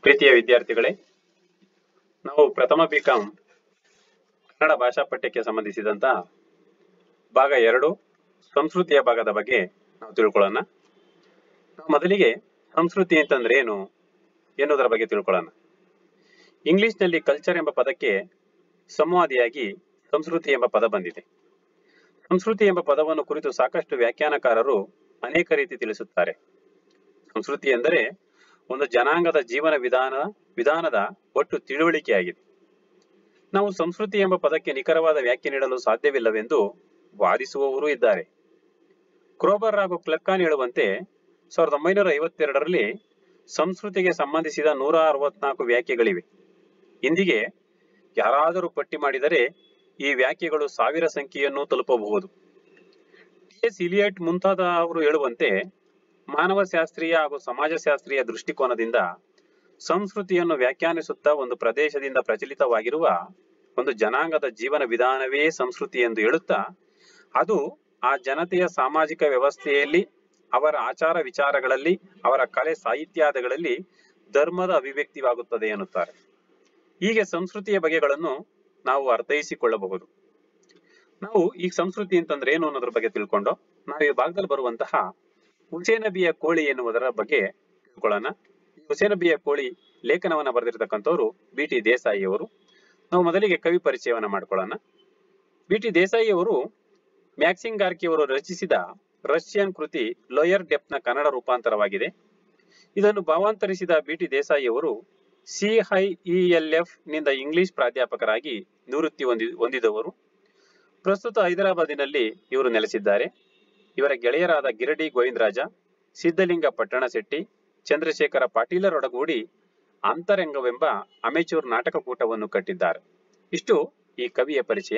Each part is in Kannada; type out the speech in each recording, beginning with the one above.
ಪ್ರೀತಿಯ ವಿದ್ಯಾರ್ಥಿಗಳೇ ನಾವು ಪ್ರಥಮ ಬಿಕಾಂ ಕನ್ನಡ ಭಾಷಾ ಪಠ್ಯಕ್ಕೆ ಸಂಬಂಧಿಸಿದಂತ ಭಾಗ ಎರಡು ಸಂಸ್ಕೃತಿಯ ಭಾಗದ ಬಗ್ಗೆ ನಾವು ತಿಳ್ಕೊಳ್ಳೋಣ ನಾವು ಮೊದಲಿಗೆ ಸಂಸ್ಕೃತಿ ಅಂತಂದ್ರೆ ಏನು ಎನ್ನುವುದರ ಬಗ್ಗೆ ತಿಳ್ಕೊಳ್ಳೋಣ ಇಂಗ್ಲಿಷ್ನಲ್ಲಿ ಕಲ್ಚರ್ ಎಂಬ ಪದಕ್ಕೆ ಸಂವಾದಿಯಾಗಿ ಸಂಸ್ಕೃತಿ ಎಂಬ ಪದ ಬಂದಿದೆ ಸಂಸ್ಕೃತಿ ಎಂಬ ಪದವನ್ನು ಕುರಿತು ಸಾಕಷ್ಟು ವ್ಯಾಖ್ಯಾನಕಾರರು ಅನೇಕ ರೀತಿ ತಿಳಿಸುತ್ತಾರೆ ಸಂಸ್ಕೃತಿ ಎಂದರೆ ಒಂದು ಜನಾಂಗದ ಜೀವನ ವಿಧಾನ ವಿಧಾನದ ಒಟ್ಟು ತಿಳುವಳಿಕೆಯಾಗಿದೆ ನಾವು ಸಂಸ್ಕೃತಿ ಎಂಬ ಪದಕ್ಕೆ ನಿಖರವಾದ ವ್ಯಾಖ್ಯೆ ನೀಡಲು ಸಾಧ್ಯವಿಲ್ಲವೆಂದು ವಾದಿಸುವವರೂ ಇದ್ದಾರೆ ಕ್ರೋಬರ್ ಹಾಗೂ ಕ್ಲಕ್ಕಾನ್ ಹೇಳುವಂತೆ ಸಾವಿರದ ಒಂಬೈನೂರ ಐವತ್ತೆರಡರಲ್ಲಿ ಸಂಸ್ಕೃತಿಗೆ ಸಂಬಂಧಿಸಿದ ನೂರ ಅರವತ್ನಾಲ್ಕು ವ್ಯಾಖ್ಯೆಗಳಿವೆ ಇಂದಿಗೆ ಯಾರಾದರೂ ಪಟ್ಟಿ ಮಾಡಿದರೆ ಈ ವ್ಯಾಖ್ಯೆಗಳು ಸಾವಿರ ಸಂಖ್ಯೆಯನ್ನು ತಲುಪಬಹುದು ಟಿ ಎಸ್ ಇಲಿಯಟ್ ಮುಂತಾದ ಅವರು ಹೇಳುವಂತೆ ಮಾನವಶಾಸ್ತ್ರೀಯ ಹಾಗೂ ಸಮಾಜಶಾಸ್ತ್ರೀಯ ದೃಷ್ಟಿಕೋನದಿಂದ ಸಂಸ್ಕೃತಿಯನ್ನು ವ್ಯಾಖ್ಯಾನಿಸುತ್ತಾ ಒಂದು ಪ್ರದೇಶದಿಂದ ಪ್ರಚಲಿತವಾಗಿರುವ ಒಂದು ಜನಾಂಗದ ಜೀವನ ವಿಧಾನವೇ ಸಂಸ್ಕೃತಿ ಎಂದು ಹೇಳುತ್ತಾ ಅದು ಆ ಜನತೆಯ ಸಾಮಾಜಿಕ ವ್ಯವಸ್ಥೆಯಲ್ಲಿ ಅವರ ಆಚಾರ ವಿಚಾರಗಳಲ್ಲಿ ಅವರ ಕಲೆ ಸಾಹಿತ್ಯಾದಿಗಳಲ್ಲಿ ಧರ್ಮದ ಅಭಿವ್ಯಕ್ತಿವಾಗುತ್ತದೆ ಎನ್ನುತ್ತಾರೆ ಹೀಗೆ ಸಂಸ್ಕೃತಿಯ ಬಗೆಗಳನ್ನು ನಾವು ಅರ್ಥೈಸಿಕೊಳ್ಳಬಹುದು ನಾವು ಈ ಸಂಸ್ಕೃತಿ ಅಂತಂದ್ರೆ ಏನು ಅನ್ನೋದ್ರ ಬಗ್ಗೆ ತಿಳ್ಕೊಂಡು ನಾವು ಈ ಭಾಗದಲ್ಲಿ ಬರುವಂತಹ ಹುಸೇನಬಿಯ ಕೋಳಿ ಎನ್ನುವುದರ ಬಗ್ಗೆ ತಿಳ್ಕೊಳ್ಳೋಣ ಈ ಹುಸೇನಬಿಯ ಕೋಳಿ ಲೇಖನವನ್ನ ಬರೆದಿರ್ತಕ್ಕಂಥವ್ರು ಬಿ ಟಿ ದೇಸಾಯಿ ಅವರು ನಾವು ಮೊದಲಿಗೆ ಕವಿ ಪರಿಚಯವನ್ನ ಮಾಡ್ಕೊಳ್ಳೋಣ ಬಿ ಟಿ ದೇಸಾಯಿ ಅವರು ಮ್ಯಾಕ್ಸಿಂಗ್ ಗಾರ್ಕಿ ಅವರು ರಚಿಸಿದ ರಷ್ಯನ್ ಕೃತಿ ಲೋಯರ್ ಡೆಪ್ ನ ಕನ್ನಡ ರೂಪಾಂತರವಾಗಿದೆ ಇದನ್ನು ಭಾವಾಂತರಿಸಿದ ಬಿ ಟಿ ದೇಸಾಯಿ ಅವರು ಸಿಐಇಎಲ್ಎಫ್ ನಿಂದ ಇಂಗ್ಲಿಷ್ ಪ್ರಾಧ್ಯಾಪಕರಾಗಿ ನಿವೃತ್ತಿ ಹೊಂದಿ ಹೊಂದಿದವರು ಪ್ರಸ್ತುತ ಹೈದರಾಬಾದಿನಲ್ಲಿ ಇವರು ನೆಲೆಸಿದ್ದಾರೆ ಇವರ ಗೆಳೆಯರಾದ ಗಿರಡಿ ಗೋವಿಂದರಾಜ ಸಿದ್ದಲಿಂಗ ಪಟ್ಟಣಶೆಟ್ಟಿ ಚಂದ್ರಶೇಖರ ಪಾಟೀಲರೊಡಗೂಡಿ ಅಂತರಂಗವೆಂಬ ಅಮೆಚೂರ್ ನಾಟಕ ಕೂಟವನ್ನು ಕಟ್ಟಿದ್ದಾರೆ ಇಷ್ಟು ಈ ಕವಿಯ ಪರಿಚಯ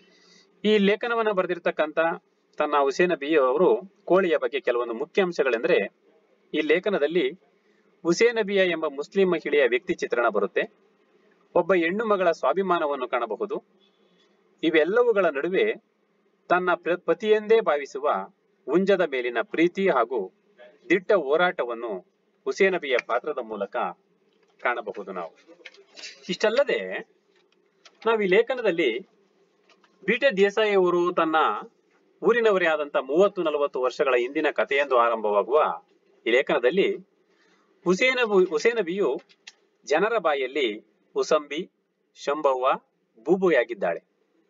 ಈ ಲೇಖನವನ್ನ ಬರೆದಿರ್ತಕ್ಕಂಥ ತನ್ನ ಹುಸೇನ ಬಿ ಅವರು ಕೋಳಿಯ ಬಗ್ಗೆ ಕೆಲವೊಂದು ಮುಖ್ಯ ಅಂಶಗಳೆಂದ್ರೆ ಈ ಲೇಖನದಲ್ಲಿ ಹುಸೇನಬಿಯ ಎಂಬ ಮುಸ್ಲಿಂ ಮಹಿಳೆಯ ವ್ಯಕ್ತಿ ಚಿತ್ರಣ ಬರುತ್ತೆ ಒಬ್ಬ ಹೆಣ್ಣು ಮಗಳ ಸ್ವಾಭಿಮಾನವನ್ನು ಕಾಣಬಹುದು ಇವೆಲ್ಲವುಗಳ ನಡುವೆ ತನ್ನ ಪ್ರ- ಪತಿಯೆಂದೇ ಭಾವಿಸುವ ಉಂಜದ ಮೇಲಿನ ಪ್ರೀತಿ ಹಾಗೂ ದಿಟ್ಟ ಹೋರಾಟವನ್ನು ಹುಸೇನಬಿಯ ಪಾತ್ರದ ಮೂಲಕ ಕಾಣಬಹುದು ನಾವು ಇಷ್ಟಲ್ಲದೆ ನಾವು ಈ ಲೇಖನದಲ್ಲಿ ಬಿಟೆ ದೇಸಾಯಿ ಅವರು ತನ್ನ ಊರಿನವರೇ ಆದಂತ ಮೂವತ್ತು ನಲವತ್ತು ವರ್ಷಗಳ ಹಿಂದಿನ ಕಥೆಯೆಂದು ಆರಂಭವಾಗುವ ಈ ಲೇಖನದಲ್ಲಿ ಹುಸೇನ ಹುಸೇನಬಿಯು ಜನರ ಬಾಯಲ್ಲಿ ಉಸಂಬಿ ಶಂಭವ್ವ ಬೂಬುಯಾಗಿದ್ದಾಳೆ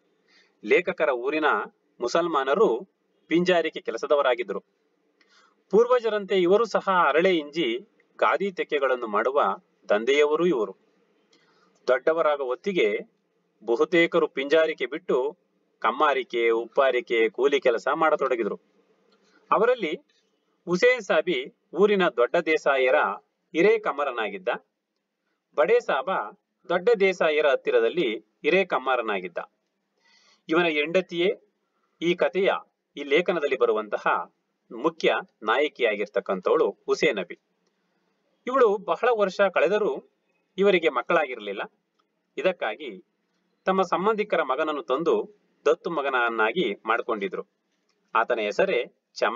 ಲೇಖಕರ ಊರಿನ ಮುಸಲ್ಮಾನರು ಪಿಂಜಾರಿಕೆ ಕೆಲಸದವರಾಗಿದ್ದರು ಪೂರ್ವಜರಂತೆ ಇವರು ಸಹ ಅರಳೆ ಇಂಜಿ ಗಾದಿ ತೆಕ್ಕೆಗಳನ್ನು ಮಾಡುವ ದಂಧೆಯವರೂ ಇವರು ದೊಡ್ಡವರಾಗ ಹೊತ್ತಿಗೆ ಬಹುತೇಕರು ಪಿಂಜಾರಿಕೆ ಬಿಟ್ಟು ಕಮ್ಮಾರಿಕೆ ಉಪ್ಪಾರಿಕೆ ಕೂಲಿ ಕೆಲಸ ಮಾಡತೊಡಗಿದ್ರು ಅವರಲ್ಲಿ ಹುಸೇನ್ ಸಾಬಿ ಊರಿನ ದೊಡ್ಡ ದೇಸಾಯರ ಹಿರೇ ಕಮ್ಮರನಾಗಿದ್ದ ಬಡೇ ಸಾಬ ದೊಡ್ಡ ದೇಸಾಯರ ಹತ್ತಿರದಲ್ಲಿ ಹಿರೇ ಕಮ್ಮಾರನಾಗಿದ್ದ ಇವನ ಹೆಂಡತಿಯೇ ಈ ಕಥೆಯ ಈ ಲೇಖನದಲ್ಲಿ ಬರುವಂತಹ ಮುಖ್ಯ ನಾಯಕಿಯಾಗಿರ್ತಕ್ಕಂಥವಳು ಹುಸೇನಬಿ ಇವಳು ಬಹಳ ವರ್ಷ ಕಳೆದರೂ ಇವರಿಗೆ ಮಕ್ಕಳಾಗಿರಲಿಲ್ಲ ಇದಕ್ಕಾಗಿ ತಮ್ಮ ಸಂಬಂಧಿಕರ ಮಗನನ್ನು ತಂದು ದತ್ತು ಮಗನನ್ನಾಗಿ ಮಾಡಿಕೊಂಡಿದ್ರು ಆತನ ಹೆಸರೇ ಚಮ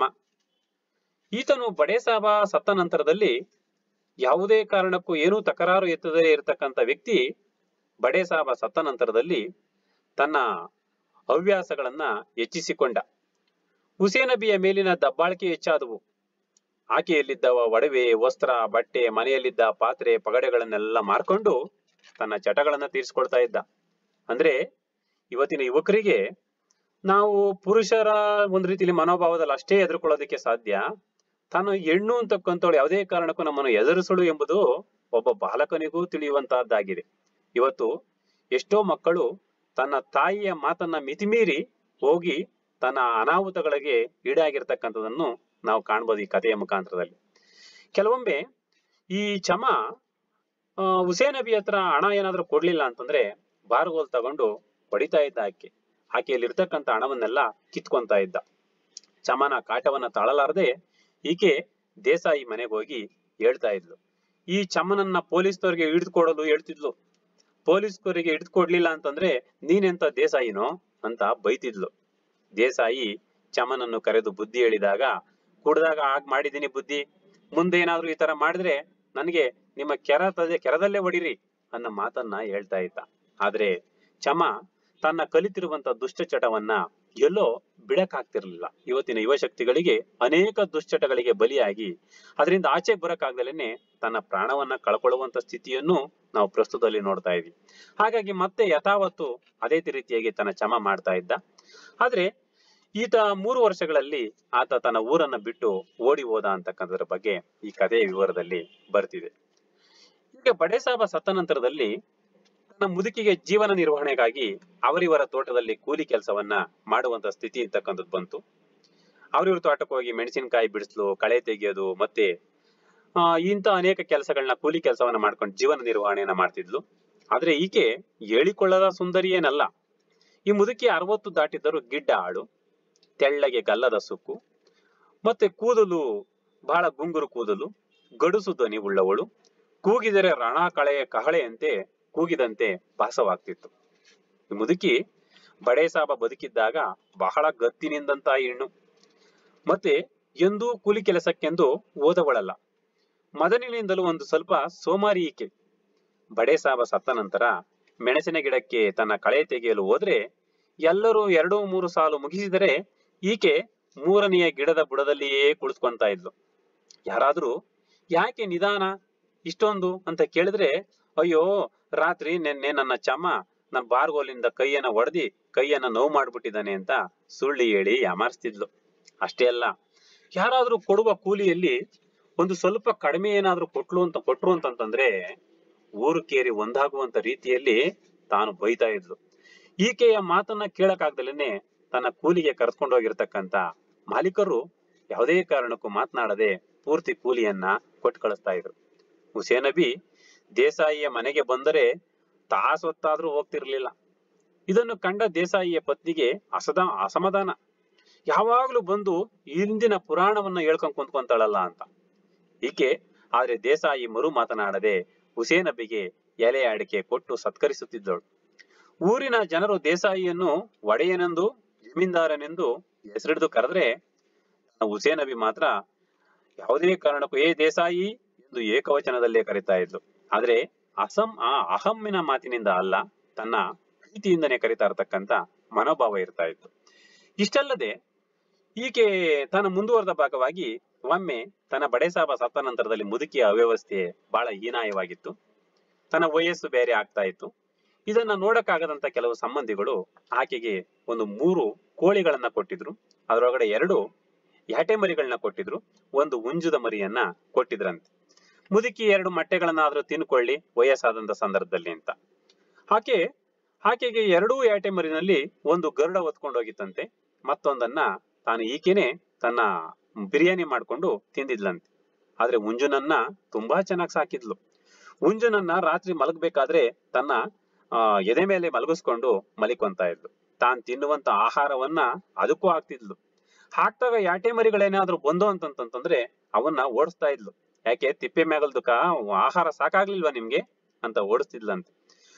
ಈತನು ಬಡೇ ಸಾಬ ಸತ್ತ ನಂತರದಲ್ಲಿ ಯಾವುದೇ ಕಾರಣಕ್ಕೂ ಏನೂ ತಕರಾರು ಎತ್ತದೇ ಇರತಕ್ಕಂಥ ವ್ಯಕ್ತಿ ಬಡೇ ಸಾಬ ಸತ್ತ ನಂತರದಲ್ಲಿ ತನ್ನ ಹವ್ಯಾಸಗಳನ್ನ ಹೆಚ್ಚಿಸಿಕೊಂಡ ಹುಸೇನಬಿಯ ಮೇಲಿನ ದಬ್ಬಾಳಿಕೆ ಹೆಚ್ಚಾದವು ಆಕೆಯಲ್ಲಿದ್ದ ಒಡವೆ ವಸ್ತ್ರ ಬಟ್ಟೆ ಮನೆಯಲ್ಲಿದ್ದ ಪಾತ್ರೆ ಪಗಡೆಗಳನ್ನೆಲ್ಲ ಮಾರ್ಕೊಂಡು ತನ್ನ ಚಟಗಳನ್ನ ತೀರಿಸ್ಕೊಳ್ತಾ ಇದ್ದ ಅಂದ್ರೆ ಇವತ್ತಿನ ಯುವಕರಿಗೆ ನಾವು ಪುರುಷರ ಒಂದ್ ರೀತಿಯಲ್ಲಿ ಮನೋಭಾವದಲ್ಲಿ ಅಷ್ಟೇ ಎದುರ್ಕೊಳ್ಳೋದಕ್ಕೆ ಸಾಧ್ಯ ತಾನು ಹೆಣ್ಣು ಅಂತಕ್ಕಂಥವಳು ಯಾವುದೇ ಕಾರಣಕ್ಕೂ ನಮ್ಮನ್ನು ಎದುರಿಸಳು ಎಂಬುದು ಒಬ್ಬ ಬಾಲಕನಿಗೂ ತಿಳಿಯುವಂತಹದ್ದಾಗಿದೆ ಇವತ್ತು ಎಷ್ಟೋ ಮಕ್ಕಳು ತನ್ನ ತಾಯಿಯ ಮಾತನ್ನ ಮಿತಿಮೀರಿ ಹೋಗಿ ತನ್ನ ಅನಾಹುತಗಳಿಗೆ ಈಡಾಗಿರ್ತಕ್ಕಂಥದನ್ನು ನಾವು ಕಾಣ್ಬೋದು ಈ ಕಥೆಯ ಮುಖಾಂತರದಲ್ಲಿ ಕೆಲವೊಮ್ಮೆ ಈ ಚಮ ಆ, ಹುಸೇನ್ ನಬಿ ಹತ್ರ ಹಣ ಏನಾದ್ರೂ ಕೊಡ್ಲಿಲ್ಲ ಅಂತಂದ್ರೆ ಬಾರ್ಗೋಲ್ ತಗೊಂಡು ಹೊಡಿತಾ ಇದ್ದ ಆಕೆ ಆಕೆಯಲ್ಲಿ ಇರ್ತಕ್ಕಂಥ ಹಣವನ್ನೆಲ್ಲ ಕಿತ್ಕೊಂತಾ ಇದ್ದ ಚಮನ ಕಾಟವನ್ನ ತಾಳಲಾರದೆ ಈಕೆ ದೇಸಾಯಿ ಮನೆಗೆ ಹೋಗಿ ಹೇಳ್ತಾ ಇದ್ಲು ಈ ಚಮನನ್ನ ಪೊಲೀಸ್ನವ್ರಿಗೆ ಹಿಡಿದುಕೊಡಲು ಹೇಳ್ತಿದ್ಲು ಪೊಲೀಸ್ನವರಿಗೆ ಹಿಡಿದುಕೊಡ್ಲಿಲ್ಲ ಅಂತಂದ್ರೆ ನೀನೆಂತ ದೇಸಾಯಿನೋ ಅಂತ ಬೈತಿದ್ಲು ದೇಸಾಯಿ ಚಮನನ್ನು ಕರೆದು ಬುದ್ಧಿ ಹೇಳಿದಾಗ ಕುಡ್ದಾಗ ಆಗ್ ಮಾಡಿದೀನಿ ಬುದ್ಧಿ ಮುಂದೆ ಏನಾದ್ರೂ ಈ ತರ ಮಾಡಿದ್ರೆ ನನಗೆ ನಿಮ್ಮ ಕೆರತದೆ ಕೆರದಲ್ಲೇ ಹೊಡಿರಿ ಅನ್ನೋ ಮಾತನ್ನ ಹೇಳ್ತಾ ಇದ್ದ ಆದ್ರೆ ಚಮ ತನ್ನ ಕಲಿತಿರುವಂತ ದುಷ್ಟಚಟವನ್ನ ಎಲ್ಲೋ ಬಿಡಕ್ಕಾಗ್ತಿರ್ಲಿಲ್ಲ ಇವತ್ತಿನ ಯುವ ಶಕ್ತಿಗಳಿಗೆ ಅನೇಕ ದುಶ್ಚಟಗಳಿಗೆ ಬಲಿಯಾಗಿ ಅದರಿಂದ ಆಚೆ ಬರಕ್ಕಾಗ್ದಲೇನೆ ತನ್ನ ಪ್ರಾಣವನ್ನ ಕಳ್ಕೊಳ್ಳುವಂತ ಸ್ಥಿತಿಯನ್ನು ನಾವು ಪ್ರಸ್ತುತದಲ್ಲಿ ನೋಡ್ತಾ ಇದ್ವಿ ಹಾಗಾಗಿ ಮತ್ತೆ ಯಥಾವತ್ತು ಅದೇ ರೀತಿಯಾಗಿ ತನ್ನ ಚಮ ಮಾಡ್ತಾ ಇದ್ದ ಆದ್ರೆ ಈತ ಮೂರು ವರ್ಷಗಳಲ್ಲಿ ಆತ ತನ್ನ ಊರನ್ನ ಬಿಟ್ಟು ಓಡಿ ಹೋದ ಅಂತಕ್ಕಂಥದ್ರ ಬಗ್ಗೆ ಈ ಕಥೆಯ ವಿವರದಲ್ಲಿ ಬರ್ತಿದೆ ಈಗ ಬಡೆ ಸಾಬ ಸತ್ತ ನಂತರದಲ್ಲಿ ತನ್ನ ಮುದುಕಿಗೆ ಜೀವನ ನಿರ್ವಹಣೆಗಾಗಿ ಅವರಿವರ ತೋಟದಲ್ಲಿ ಕೂಲಿ ಕೆಲಸವನ್ನ ಮಾಡುವಂತ ಸ್ಥಿತಿ ಇರ್ತಕ್ಕಂಥದ್ದು ಬಂತು ಅವರಿವ್ರ ತೋಟಕ್ಕೆ ಹೋಗಿ ಮೆಣಸಿನಕಾಯಿ ಬಿಡಿಸ್ಲು ಕಳೆ ತೆಗೆಯೋದು ಮತ್ತೆ ಆ, ಇಂಥ ಅನೇಕ ಕೆಲಸಗಳನ್ನ ಕೂಲಿ ಕೆಲಸವನ್ನ ಮಾಡ್ಕೊಂಡು ಜೀವನ ನಿರ್ವಹಣೆಯನ್ನ ಮಾಡ್ತಿದ್ಲು ಆದ್ರೆ ಈಕೆ ಹೇಳಿಕೊಳ್ಳದ ಸುಂದರಿ ಏನಲ್ಲ ಈ ಮುದುಕಿ ಅರವತ್ತು ದಾಟಿದ್ದರೂ ಗಿಡ್ಡ ಆಳು ತೆಳ್ಳಗೆ ಗಲ್ಲದ ಸುಕ್ಕು ಮತ್ತೆ ಕೂದಲು ಬಹಳ ಗುಂಗುರು ಕೂದಲು ಗಡುಸು ಧ್ವನಿ ಉಳ್ಳವಳು ಕೂಗಿದರೆ ರಣ ಕಳೆಯ ಕಹಳೆಯಂತೆ ಕೂಗಿದಂತೆ ಭಾಸವಾಗ್ತಿತ್ತು ಈ ಮುದುಕಿ ಬಡೆ ಸಾಬ ಬದುಕಿದ್ದಾಗ ಬಹಳ ಗತ್ತಿನಿಂದಂತ ಹೆಣ್ಣು ಮತ್ತೆ ಎಂದೂ ಕೂಲಿ ಕೆಲಸಕ್ಕೆಂದು ಓದವಳಲ್ಲ ಮದನಿನಿಂದಲೂ ಒಂದು ಸ್ವಲ್ಪ ಸೋಮಾರಿ ಈಕೆ ಬಡೆ ಸಾಬ ಸತ್ತ ನಂತರ ಮೆಣಸಿನ ಗಿಡಕ್ಕೆ ತನ್ನ ಕಳೆ ತೆಗೆಯಲು ಹೋದ್ರೆ ಎಲ್ಲರೂ ಎರಡು ಮೂರು ಸಾಲು ಮುಗಿಸಿದರೆ ಈಕೆ ಮೂರನೆಯ ಗಿಡದ ಬುಡದಲ್ಲಿಯೇ ಕುಳಿತುಕೊಂತಾ ಇದ್ಲು ಯಾರಾದ್ರೂ ಯಾಕೆ ನಿಧಾನ ಇಷ್ಟೊಂದು ಅಂತ ಕೇಳಿದ್ರೆ ಅಯ್ಯೋ ರಾತ್ರಿ ನಿನ್ನೆ ನನ್ನ ಚಮ್ಮ ನನ್ನ ಬಾರ್ಗೋಲಿಂದ ಕೈಯನ್ನ ಒಡೆದಿ ಕೈಯನ್ನ ನೋವು ಮಾಡ್ಬಿಟ್ಟಿದ್ದಾನೆ ಅಂತ ಸುಳ್ಳಿ ಹೇಳಿ ಯಾಮಾರಿಸ್ತಿದ್ಲು ಅಷ್ಟೇ ಅಲ್ಲ ಯಾರಾದ್ರೂ ಕೊಡುವ ಕೂಲಿಯಲ್ಲಿ ಒಂದು ಸ್ವಲ್ಪ ಕಡಿಮೆ ಏನಾದ್ರೂ ಕೊಟ್ಲು ಅಂತ ಕೊಟ್ರು ಅಂತಂತಂದ್ರೆ ಊರು ಕೇರಿ ಒಂದಾಗುವಂತ ರೀತಿಯಲ್ಲಿ ತಾನು ಬೈತಾ ಇದ್ಲು ಈಕೆಯ ಮಾತನ್ನ ಕೇಳಕ್ಕಾಗ್ದಲೇನೆ ತನ್ನ ಕೂಲಿಗೆ ಕರೆದುಕೊಂಡು ಹೋಗಿರ್ತಕ್ಕಂತ ಮಾಲೀಕರು ಯಾವುದೇ ಕಾರಣಕ್ಕೂ ಮಾತನಾಡದೆ ಪೂರ್ತಿ ಕೂಲಿಯನ್ನ ಕೊಟ್ಟು ಕಳಿಸ್ತಾ ಇದ್ರು ಹುಸೇನ್ ನಬಿ ದೇಸಾಯಿಯ ಮನೆಗೆ ಬಂದರೆ ತಾಸೊತ್ತಾದ್ರೂ ಹೋಗ್ತಿರ್ಲಿಲ್ಲ ಇದನ್ನು ಕಂಡ ದೇಸಾಯಿಯ ಪತ್ನಿಗೆ ಅಸದ ಅಸಮಾಧಾನ ಯಾವಾಗ್ಲೂ ಬಂದು ಹಿಂದಿನ ಪುರಾಣವನ್ನ ಹೇಳ್ಕೊಂಡ್ ಕುಂತ್ಕೊಂತಾಳಲ್ಲ ಅಂತ ಈಕೆ ಆದ್ರೆ ದೇಸಾಯಿ ಮರು ಮಾತನಾಡದೆ ಹುಸೇನ್ ನಬಿಗೆ ಎಲೆ ಅಡಿಕೆ ಕೊಟ್ಟು ಸತ್ಕರಿಸುತ್ತಿದ್ದಳು ಊರಿನ ಜನರು ದೇಸಾಯಿಯನ್ನು ಒಡೆಯನೆಂದು ಜಮೀನ್ದಾರನೆಂದು ಹೆಸರಿಡಿದು ಕರೆದ್ರೆ ಹುಸೇನ್ ನಬಿ ಮಾತ್ರ ಯಾವುದೇ ಕಾರಣಕ್ಕೂ ಏ ದೇಸಾಯಿ ಎಂದು ಏಕವಚನದಲ್ಲೇ ಕರೀತಾ ಇದ್ಲು ಆದ್ರೆ ಅಸಂ ಆ ಅಹಮ್ಮಿನ ಮಾತಿನಿಂದ ಅಲ್ಲ ತನ್ನ ಪ್ರೀತಿಯಿಂದನೇ ಕರಿತಾ ಇರತಕ್ಕಂತ ಮನೋಭಾವ ಇರ್ತಾ ಇತ್ತು ಇಷ್ಟಲ್ಲದೆ ಈಕೆ ತನ್ನ ಮುಂದುವರೆದ ಭಾಗವಾಗಿ ಒಮ್ಮೆ ತನ್ನ ಬಡೆ ಸಾಬ ಸತ್ತ ನಂತರದಲ್ಲಿ ಮುದುಕಿಯ ಅವ್ಯವಸ್ಥೆ ಬಹಳ ಹೀನಾಯವಾಗಿತ್ತು ತನ್ನ ವಯಸ್ಸು ಬೇರೆ ಆಗ್ತಾ ಇತ್ತು ಇದನ್ನ ನೋಡಕ್ಕಾಗದಂತ ಕೆಲವು ಸಂಬಂಧಿಗಳು ಆಕೆಗೆ ಒಂದು ಮೂರು ಕೋಳಿಗಳನ್ನ ಕೊಟ್ಟಿದ್ರು ಅದರೊಳಗಡೆ ಎರಡು ಯಾಟೆ ಮರಿಗಳನ್ನ ಕೊಟ್ಟಿದ್ರು ಒಂದು ಉಂಜುದ ಮರಿಯನ್ನ ಕೊಟ್ಟಿದ್ರಂತೆ ಮುದುಕಿ ಎರಡು ಮೊಟ್ಟೆಗಳನ್ನಾದ್ರೂ ತಿನ್ಕೊಳ್ಳಿ ವಯಸ್ಸಾದಂತ ಸಂದರ್ಭದಲ್ಲಿ ಅಂತ ಆಕೆ ಆಕೆಗೆ ಎರಡೂ ಯಾಟೆ ಮರಿನಲ್ಲಿ ಒಂದು ಗರುಡ ಹೊತ್ಕೊಂಡು ಹೋಗಿತ್ತಂತೆ ಮತ್ತೊಂದನ್ನ ತಾನು ಈಕೆನೆ ತನ್ನ ಬಿರಿಯಾನಿ ಮಾಡ್ಕೊಂಡು ತಿಂದಿದ್ಲಂತೆ ಆದ್ರೆ ಉಂಜುನನ್ನ ತುಂಬಾ ಚೆನ್ನಾಗಿ ಸಾಕಿದ್ಲು ಉಂಜುನನ್ನ ರಾತ್ರಿ ಮಲಗ್ಬೇಕಾದ್ರೆ ತನ್ನ ಆ ಎದೆ ಮೇಲೆ ಮಲಗಿಸ್ಕೊಂಡು ಮಲಿಕೊಂತ ಇದ್ಲು ತಾನ್ ತಿನ್ನುವಂತ ಆಹಾರವನ್ನ ಅದಕ್ಕೂ ಹಾಕ್ತಿದ್ಲು ಹಾಕ್ದಾಗ ಯಾಟೆ ಮರಿಗಳೇನಾದ್ರೂ ಬಂದು ಅಂತಂತಂದ್ರೆ ಅವನ್ನ ಓಡಿಸ್ತಾ ಇದ್ಲು ಯಾಕೆ ತಿಪ್ಪೆ ಮ್ಯಾಗಲ್ದುಕ ಆಹಾರ ಸಾಕಾಗ್ಲಿಲ್ವಾ ನಿಮ್ಗೆ ಅಂತ ಓಡಿಸ್ತಿದ್ಲಂತೆ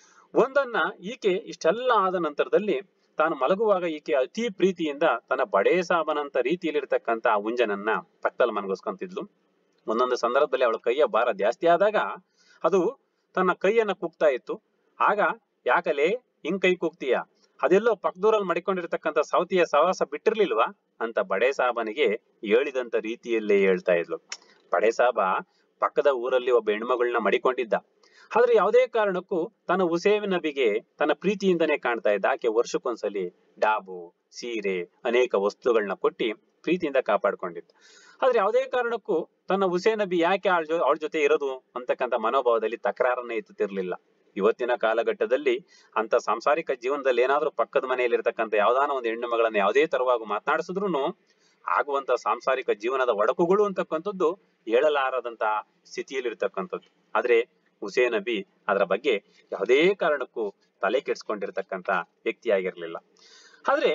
ಒಂದನ್ನ ಈಕೆ ಇಷ್ಟೆಲ್ಲ ಆದ ನಂತರದಲ್ಲಿ ತಾನು ಮಲಗುವಾಗ ಈಕೆ ಅತಿ ಪ್ರೀತಿಯಿಂದ ತನ್ನ ಬಡೇ ಸಾಬನಂತ ರೀತಿಯಲ್ಲಿರ್ತಕ್ಕಂತ ಆ ಉಂಜನನ್ನ ಪಕ್ಕದಲ್ಲಿ ಮನಗಿಸ್ಕೊಂತಿದ್ಲು ಒಂದೊಂದು ಸಂದರ್ಭದಲ್ಲಿ ಅವಳ ಕೈಯ ಭಾರ ಜಾಸ್ತಿ ಆದಾಗ ಅದು ತನ್ನ ಕೈಯನ್ನ ಕುಗ್ತಾ ಇತ್ತು ಆಗ ಯಾಕಲೆ ಹಿಂಗ್ ಕೈ ಕುಗ್ತೀಯ ಅದೆಲ್ಲೋ ಪಕ್ಕದೂರಲ್ಲಿ ಮಡಿಕೊಂಡಿರ್ತಕ್ಕಂಥ ಸವತಿಯ ಸವಾಸ ಬಿಟ್ಟಿರ್ಲಿಲ್ವಾ ಅಂತ ಬಡೆ ಸಾಬನಿಗೆ ಹೇಳಿದಂತ ರೀತಿಯಲ್ಲೇ ಹೇಳ್ತಾ ಇದ್ಲು ಬಡೆ ಸಾಬ ಪಕ್ಕದ ಊರಲ್ಲಿ ಒಬ್ಬ ಹೆಣ್ಮಗಳನ್ನ ಮಡಿಕೊಂಡಿದ್ದ ಆದ್ರೆ ಯಾವುದೇ ಕಾರಣಕ್ಕೂ ತನ್ನ ಹುಸೇನ್ ನಬಿಗೆ ತನ್ನ ಪ್ರೀತಿಯಿಂದನೇ ಕಾಣ್ತಾ ಇದ್ದ ಆಕೆ ವರ್ಷಕ್ಕೊಂದ್ಸಲಿ ಡಾಬು ಸೀರೆ ಅನೇಕ ವಸ್ತುಗಳನ್ನ ಕೊಟ್ಟಿ ಪ್ರೀತಿಯಿಂದ ಕಾಪಾಡ್ಕೊಂಡಿದ್ದ ಆದ್ರೆ ಯಾವುದೇ ಕಾರಣಕ್ಕೂ ತನ್ನ ಹುಸೇನ್ ನಬಿ ಯಾಕೆ ಅವಳ ಜೊ ಅವಳ ಜೊತೆ ಇರೋದು ಅಂತಕ್ಕಂಥ ಮನೋಭಾವದಲ್ಲಿ ತಕರಾರನ್ನ ಎತ್ತುತ್ತಿರ್ಲಿಲ್ಲ ಇವತ್ತಿನ ಕಾಲಘಟ್ಟದಲ್ಲಿ ಅಂತ ಸಾಂಸಾರಿಕ ಜೀವನದಲ್ಲಿ ಏನಾದ್ರೂ ಪಕ್ಕದ ಮನೆಯಲ್ಲಿ ಇರ್ತಕ್ಕಂಥ ಯಾವ್ದಾನ ಒಂದು ಹೆಣ್ಣು ಮಗಳನ್ನ ಯಾವುದೇ ತರವಾಗಿ ಮಾತನಾಡಿಸಿದ್ರು ಆಗುವಂತ ಸಾಂಸಾರಿಕ ಜೀವನದ ಒಡಕುಗಳು ಅಂತಕ್ಕಂಥದ್ದು ಹೇಳಲಾರದಂತ ಸ್ಥಿತಿಯಲ್ಲಿ ಇರ್ತಕ್ಕಂಥದ್ದು ಆದ್ರೆ ಹುಸೇನ್ ನಬಿ ಅದರ ಬಗ್ಗೆ ಯಾವುದೇ ಕಾರಣಕ್ಕೂ ತಲೆ ಕೆಡ್ಸ್ಕೊಂಡಿರ್ತಕ್ಕಂಥ ವ್ಯಕ್ತಿಯಾಗಿರ್ಲಿಲ್ಲ ಆದ್ರೆ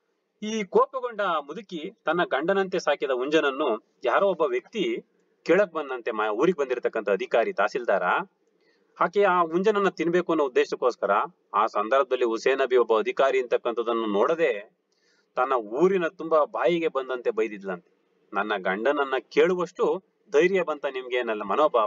ಈ ಕೋಪಗೊಂಡ ಮುದುಕಿ ತನ್ನ ಗಂಡನಂತೆ ಸಾಕಿದ ಉಂಜನನ್ನು ಯಾರೋ ಒಬ್ಬ ವ್ಯಕ್ತಿ ಕೇಳಕ್ ಬಂದಂತೆ ಮಾ ಊರಿಗೆ ಬಂದಿರತಕ್ಕಂಥ ಅಧಿಕಾರಿ ತಹಸೀಲ್ದಾರ ಆಕೆ ಆ ಉಂಜನನ್ನ ತಿನ್ಬೇಕು ಅನ್ನೋ ಉದ್ದೇಶಕ್ಕೋಸ್ಕರ ಆ ಸಂದರ್ಭದಲ್ಲಿ ಹುಸೇನ್ ನಬಿ ಒಬ್ಬ ಅಧಿಕಾರಿ ಅಂತಕ್ಕಂಥದ್ದನ್ನು ನೋಡದೆ ತನ್ನ ಊರಿನ ತುಂಬಾ ಬಾಯಿಗೆ ಬಂದಂತೆ ಬೈದಿದ್ಲಂತೆ ನನ್ನ ಗಂಡನನ್ನ ಕೇಳುವಷ್ಟು ಧೈರ್ಯ ಬಂತ ನಿಮ್ಗೆ ಏನಲ್ಲ ಮನೋಭಾವ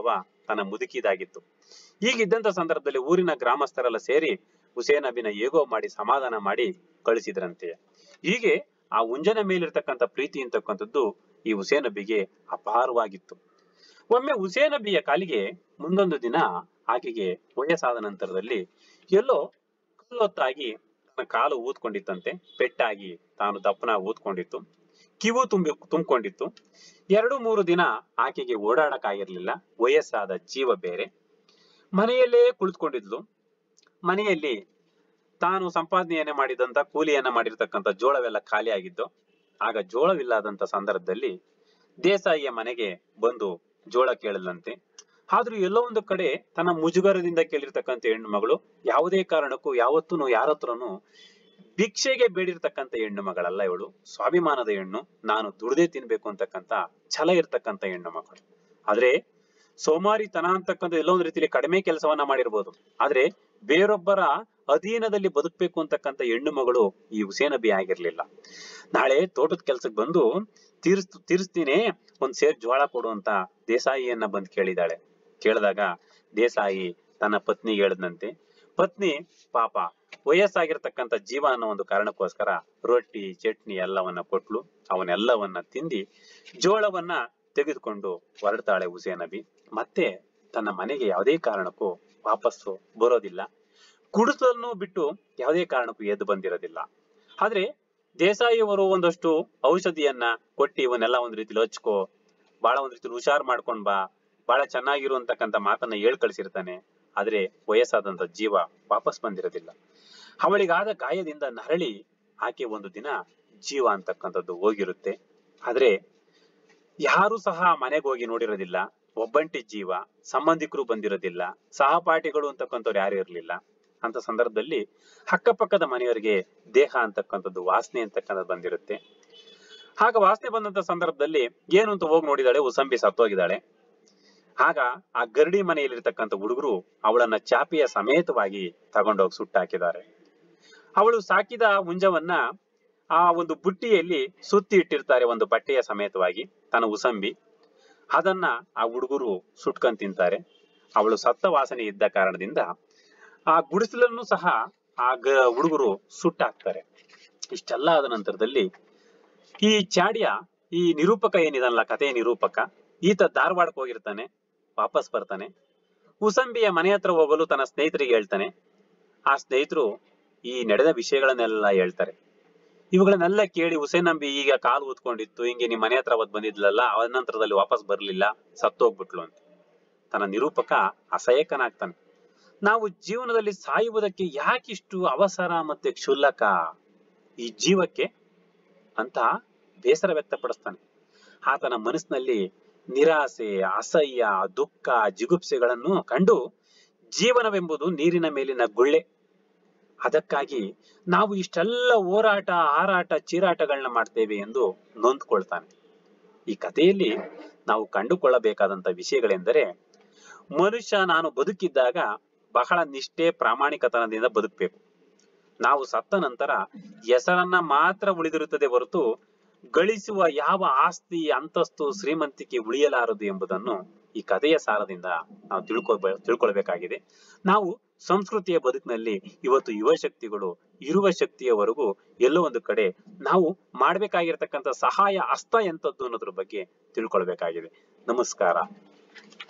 ತನ್ನ ಮುದುಕಿದಾಗಿತ್ತು ಹೀಗಿದ್ದಂತ ಸಂದರ್ಭದಲ್ಲಿ ಊರಿನ ಗ್ರಾಮಸ್ಥರೆಲ್ಲ ಸೇರಿ ಹುಸೇನ್ ನಬಿನ ಹೇಗೋ ಮಾಡಿ ಸಮಾಧಾನ ಮಾಡಿ ಕಳಿಸಿದ್ರಂತೆ ಹೀಗೆ ಆ ಉಂಜನ ಮೇಲಿರ್ತಕ್ಕಂಥ ಪ್ರೀತಿ ಅಂತಕ್ಕಂಥದ್ದು ಈ ಹುಸೇನ್ ನಬಿಗೆ ಅಪಾರವಾಗಿತ್ತು ಒಮ್ಮೆ ಹುಸೇನ್ ನಬಿಯ ಕಾಲಿಗೆ ಮುಂದೊಂದು ದಿನ ಆಕೆಗೆ ವಯಸ್ಸಾದ ನಂತರದಲ್ಲಿ ಎಲ್ಲೋ ಕಲ್ಲೊತ್ತಾಗಿ ತನ್ನ ಕಾಲು ಊದ್ಕೊಂಡಿತ್ತಂತೆ ಪೆಟ್ಟಾಗಿ ತಾನು ದಪ್ಪನ ಊದ್ಕೊಂಡಿತ್ತು ಕಿವು ತುಂಬಿ ತುಂಬಿಕೊಂಡಿತ್ತು ಎರಡು ಮೂರು ದಿನ ಆಕೆಗೆ ಓಡಾಡಕ್ಕಾಗಿರ್ಲಿಲ್ಲ ವಯಸ್ಸಾದ ಜೀವ ಬೇರೆ ಮನೆಯಲ್ಲೇ ಕುಳಿತುಕೊಂಡಿದ್ಲು ಮನೆಯಲ್ಲಿ ತಾನು ಸಂಪಾದನೆಯನ್ನ ಮಾಡಿದಂತ ಕೂಲಿಯನ್ನ ಮಾಡಿರ್ತಕ್ಕಂಥ ಜೋಳವೆಲ್ಲ ಖಾಲಿ ಆಗಿದ್ದು ಆಗ ಜೋಳವಿಲ್ಲದಂತ ಸಂದರ್ಭದಲ್ಲಿ ದೇಸಾಯಿಯ ಮನೆಗೆ ಬಂದು ಜೋಳ ಕೇಳಲಂತೆ ಆದ್ರೂ ಎಲ್ಲೋ ಒಂದು ಕಡೆ ತನ್ನ ಮುಜುಗರದಿಂದ ಕೇಳಿರ್ತಕ್ಕಂಥ ಹೆಣ್ಣು ಮಗಳು ಯಾವುದೇ ಕಾರಣಕ್ಕೂ ಯಾವತ್ತೂ ಯಾರ ಹತ್ರನೂ ಭಿಕ್ಷೆಗೆ ಬೇಡಿರ್ತಕ್ಕಂಥ ಹೆಣ್ಣು ಮಗಳಲ್ಲ ಇವಳು ಸ್ವಾಭಿಮಾನದ ಹೆಣ್ಣು ನಾನು ದುಡ್ದೇ ತಿನ್ಬೇಕು ಅಂತಕ್ಕಂಥ ಛಲ ಇರ್ತಕ್ಕಂಥ ಹೆಣ್ಣು ಮಗಳು ಆದ್ರೆ ಸೋಮಾರಿತನ ಅಂತಕ್ಕಂಥ ಎಲ್ಲೋ ಒಂದು ರೀತಿಯಲ್ಲಿ ಕಡಿಮೆ ಕೆಲಸವನ್ನ ಮಾಡಿರ್ಬೋದು ಆದ್ರೆ ಬೇರೊಬ್ಬರ ಅಧೀನದಲ್ಲಿ ಬದುಕಬೇಕು ಅಂತಕ್ಕಂಥ ಹೆಣ್ಣು ಮಗಳು ಈ ಹುಸೇನ್ ನಬಿ ಆಗಿರ್ಲಿಲ್ಲ ನಾಳೆ ತೋಟದ ಕೆಲ್ಸಕ್ಕೆ ಬಂದು ತೀರ್ಸ್ ತೀರಿಸ್ತೀನಿ ಒಂದ್ ಸೇರ್ ಜೋಳ ಕೊಡು ಅಂತ ದೇಸಾಯಿಯನ್ನ ಬಂದ್ ಕೇಳಿದಾಳೆ ಕೇಳಿದಾಗ ದೇಸಾಯಿ ತನ್ನ ಪತ್ನಿಗೆ ಹೇಳದಂತೆ ಪತ್ನಿ ಪಾಪ ವಯಸ್ಸಾಗಿರ್ತಕ್ಕಂಥ ಜೀವ ಅನ್ನೋ ಒಂದು ಕಾರಣಕ್ಕೋಸ್ಕರ ರೊಟ್ಟಿ ಚಟ್ನಿ ಎಲ್ಲವನ್ನ ಕೊಟ್ಲು ಅವನ್ನೆಲ್ಲವನ್ನ ತಿಂದಿ ಜೋಳವನ್ನ ತೆಗೆದುಕೊಂಡು ಹೊರಡ್ತಾಳೆ ಹುಸೇನ್ ನಬಿ ಮತ್ತೆ ತನ್ನ ಮನೆಗೆ ಯಾವುದೇ ಕಾರಣಕ್ಕೂ ವಾಪಸ್ಸು ಬರೋದಿಲ್ಲ ಕುಡಿಸಲನ್ನು ಬಿಟ್ಟು ಯಾವುದೇ ಕಾರಣಕ್ಕೂ ಎದ್ದು ಬಂದಿರೋದಿಲ್ಲ ಆದ್ರೆ ದೇಸಾಯಿಯವರು ಒಂದಷ್ಟು ಔಷಧಿಯನ್ನ ಕೊಟ್ಟು ಇವನ್ನೆಲ್ಲ ಒಂದ್ ರೀತಿಲಿ ಹಚ್ಕೋ ಬಹಳ ಒಂದ್ ರೀತಿಲಿ ಹುಷಾರ್ ಮಾಡ್ಕೊಂಡ್ ಬಾ ಬಹಳ ಚೆನ್ನಾಗಿರುವಂತಕ್ಕಂಥ ಮಾತನ್ನ ಹೇಳ್ ಕಳ್ಸಿರ್ತಾನೆ ಆದ್ರೆ ವಯಸ್ಸಾದಂತ ಜೀವ ವಾಪಸ್ ಬಂದಿರೋದಿಲ್ಲ ಅವಳಿಗಾದ ಗಾಯದಿಂದ ನರಳಿ ಆಕೆ ಒಂದು ದಿನ ಜೀವ ಅಂತಕ್ಕಂಥದ್ದು ಹೋಗಿರುತ್ತೆ ಆದ್ರೆ ಯಾರು ಸಹ ಮನೆಗೆ ಹೋಗಿ ನೋಡಿರೋದಿಲ್ಲ ಒಬ್ಬಂಟಿ ಜೀವ ಸಂಬಂಧಿಕರು ಬಂದಿರೋದಿಲ್ಲ ಸಹಪಾಠಿಗಳು ಅಂತಕ್ಕಂಥವ್ರು ಯಾರು ಇರಲಿಲ್ಲ ಅಂತ ಸಂದರ್ಭದಲ್ಲಿ ಅಕ್ಕಪಕ್ಕದ ಮನೆಯವರಿಗೆ ದೇಹ ಅಂತಕ್ಕಂಥದ್ದು ವಾಸನೆ ಅಂತಕ್ಕಂಥದ್ದು ಬಂದಿರುತ್ತೆ ಆಗ ವಾಸನೆ ಬಂದಂತ ಸಂದರ್ಭದಲ್ಲಿ ಏನು ಅಂತ ಹೋಗಿ ನೋಡಿದಾಳೆ ಉಸಂಬಿ ಸತ್ತೋಗಿದ್ದಾಳೆ ಆಗ ಆ ಗರಡಿ ಮನೆಯಲ್ಲಿರ್ತಕ್ಕಂಥ ಹುಡುಗರು ಅವಳನ್ನ ಚಾಪಿಯ ಸಮೇತವಾಗಿ ತಗೊಂಡೋಗಿ ಸುಟ್ಟಾಕಿದ್ದಾರೆ ಅವಳು ಸಾಕಿದ ಹುಂಜವನ್ನ ಆ ಒಂದು ಬುಟ್ಟಿಯಲ್ಲಿ ಸುತ್ತಿ ಇಟ್ಟಿರ್ತಾರೆ ಒಂದು ಬಟ್ಟೆಯ ಸಮೇತವಾಗಿ ತನ್ನ ಉಸಂಬಿ ಅದನ್ನ ಆ ಹುಡುಗರು ಸುಟ್ಕೊಂಡ್ ತಿಂತಾರೆ ಅವಳು ಸತ್ತ ವಾಸನೆ ಇದ್ದ ಕಾರಣದಿಂದ ಆ ಗುಡಿಸಲನ್ನು ಸಹ ಆ ಗ ಹುಡುಗರು ಸುಟ್ಟಾಕ್ತಾರೆ ಇಷ್ಟೆಲ್ಲ ಆದ ನಂತರದಲ್ಲಿ ಈ ಚಾಡ್ಯ ಈ ನಿರೂಪಕ ಏನಿದಲ್ಲ ಕಥೆಯ ನಿರೂಪಕ ಈತ ಧಾರವಾಡಕ್ಕೆ ಹೋಗಿರ್ತಾನೆ ವಾಪಸ್ ಬರ್ತಾನೆ ಉಸಂಬಿಯ ಮನೆ ಹತ್ರ ಹೋಗಲು ತನ್ನ ಸ್ನೇಹಿತರಿಗೆ ಹೇಳ್ತಾನೆ ಆ ಸ್ನೇಹಿತರು ಈ ನಡೆದ ವಿಷಯಗಳನ್ನೆಲ್ಲ ಹೇಳ್ತಾರೆ ಇವುಗಳನ್ನೆಲ್ಲ ಕೇಳಿ ಹುಸೇನ್ ನಂಬಿ ಈಗ ಕಾಲು ಊದ್ಕೊಂಡಿತ್ತು ಹಿಂಗೆ ನಿಮ್ ಮನೆ ಹತ್ರ ಅವತ್ ಬಂದಿದ್ಲಲ್ಲ ಅದ ನಂತರದಲ್ಲಿ ವಾಪಸ್ ಬರ್ಲಿಲ್ಲ ಸತ್ತೋಗ್ಬಿಟ್ಲು ಅಂತ ತನ್ನ ನಿರೂಪಕ ಅಸಹಾಯಕನಾಗ್ತಾನೆ ನಾವು ಜೀವನದಲ್ಲಿ ಸಾಯುವುದಕ್ಕೆ ಯಾಕಿಷ್ಟು ಅವಸರ ಮತ್ತೆ ಕ್ಷುಲ್ಲಕ ಈ ಜೀವಕ್ಕೆ ಅಂತ ಬೇಸರ ವ್ಯಕ್ತಪಡಿಸ್ತಾನೆ ಆತನ ಮನಸ್ಸಿನಲ್ಲಿ ನಿರಾಸೆ ಅಸಹ್ಯ ದುಃಖ ಜಿಗುಪ್ಸೆಗಳನ್ನು ಕಂಡು ಜೀವನವೆಂಬುದು ನೀರಿನ ಮೇಲಿನ ಗುಳ್ಳೆ ಅದಕ್ಕಾಗಿ ನಾವು ಇಷ್ಟೆಲ್ಲ ಹೋರಾಟ ಹಾರಾಟ ಚೀರಾಟಗಳನ್ನ ಮಾಡ್ತೇವೆ ಎಂದು ನೊಂದ್ಕೊಳ್ತಾನೆ ಈ ಕಥೆಯಲ್ಲಿ ನಾವು ಕಂಡುಕೊಳ್ಳಬೇಕಾದಂತ ವಿಷಯಗಳೆಂದರೆ ಮನುಷ್ಯ ನಾನು ಬದುಕಿದ್ದಾಗ ಬಹಳ ನಿಷ್ಠೆ ಪ್ರಾಮಾಣಿಕತನದಿಂದ ಬದುಕಬೇಕು ನಾವು ಸತ್ತ ನಂತರ ಹೆಸರನ್ನ ಮಾತ್ರ ಉಳಿದಿರುತ್ತದೆ ಹೊರತು ಗಳಿಸುವ ಯಾವ ಆಸ್ತಿ ಅಂತಸ್ತು ಶ್ರೀಮಂತಿಕೆ ಉಳಿಯಲಾರದು ಎಂಬುದನ್ನು ಈ ಕಥೆಯ ಸಾರದಿಂದ ನಾವು ತಿಳ್ಕೊ ತಿಳ್ಕೊಳ್ಬೇಕಾಗಿದೆ ನಾವು ಸಂಸ್ಕೃತಿಯ ಬದುಕಿನಲ್ಲಿ ಇವತ್ತು ಯುವ ಶಕ್ತಿಗಳು ಇರುವ ಶಕ್ತಿಯವರೆಗೂ ಎಲ್ಲೋ ಒಂದು ಕಡೆ ನಾವು ಮಾಡ್ಬೇಕಾಗಿರ್ತಕ್ಕಂಥ ಸಹಾಯ ಹಸ್ತ ಎಂತದ್ದು ಅನ್ನೋದ್ರ ಬಗ್ಗೆ ತಿಳ್ಕೊಳ್ಬೇಕಾಗಿದೆ ನಮಸ್ಕಾರ